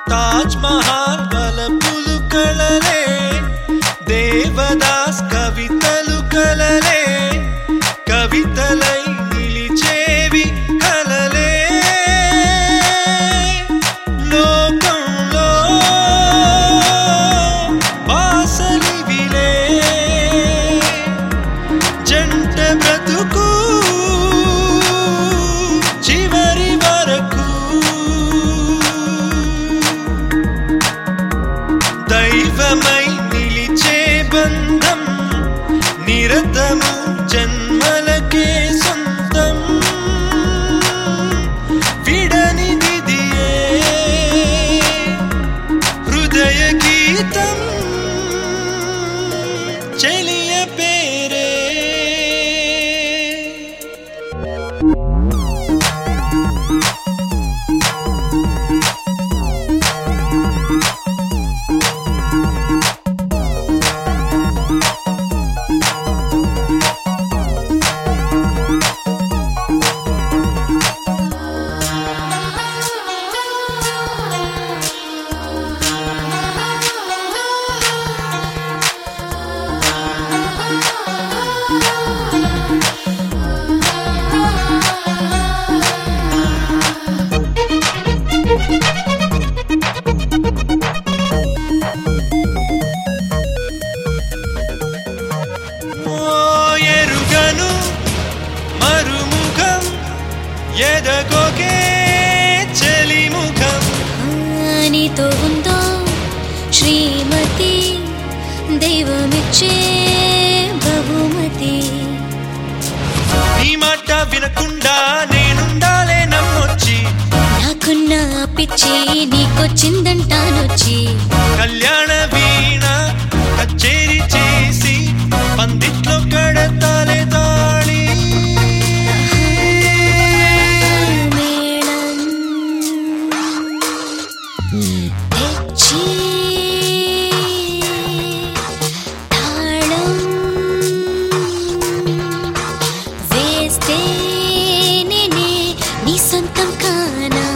తాజ్ మహల్ బలపులు కలలే దేవదాస్ కవితలు కలలే కవితలై నిలిచేవి కలలే లోకంలో బాసలివిలే జంట బ్రతుకు చివరి వరకు దైవమై నిలిచే బంధం నిరతము జన్మలకే సొంతం విడనిదిదియే హృదయ గీతం చెలియ పేరే ఓ ఎరుగను మరుముఖం ఎదగొకే చెలిముఖం నీతో ఉందో శ్రీమతి దైవమిచ్చే బహుమతి నీ మాట వినకుండా నేనుండాలే నమ్మొచ్చి నాకున్న పిచ్చి నీకొచ్చిందంటానొచ్చి కళ్యాణ వీణ కచేరి చేసి పందిట్లో కడతాలే తాళి మేళం తెచ్చి తాళం వేస్తే నేనే నీ సొంతం కానా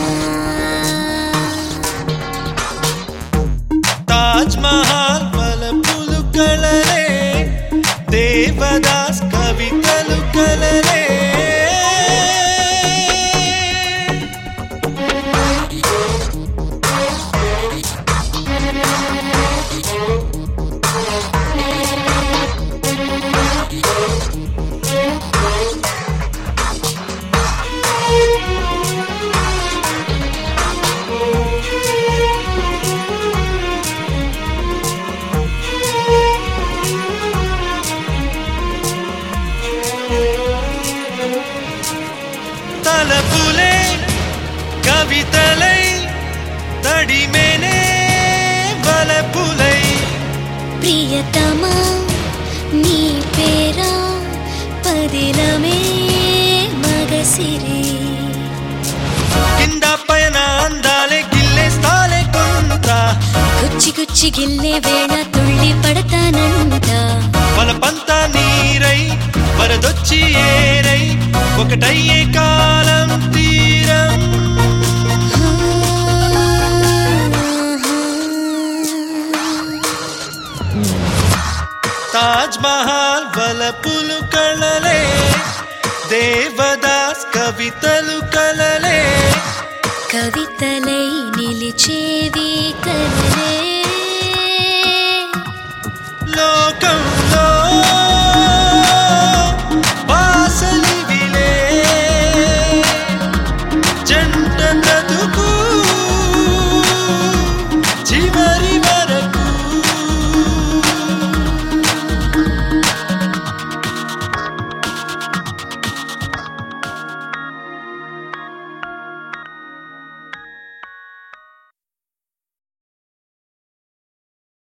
తాజ్ మహల్ బలపులు కలలే దేవదాస్ కవితలు కలలే తలపులే కవితలై తడిమేనే బలపులై ప్రియతమా నీ పేరా పదిలమే మగసిరి కింద పైన అందాలే గిల్లేస్తాలే కొంత గుచ్చి గుచ్చి గిల్లే వేళ తుళ్ళి పడతానంట బలపంత నీరై వరదొచ్చి ఏరై ఒకటయ్యే కాలం తీరం తాజ్ మహల్ బలపులు కళలే దేవదాస్ కవితలు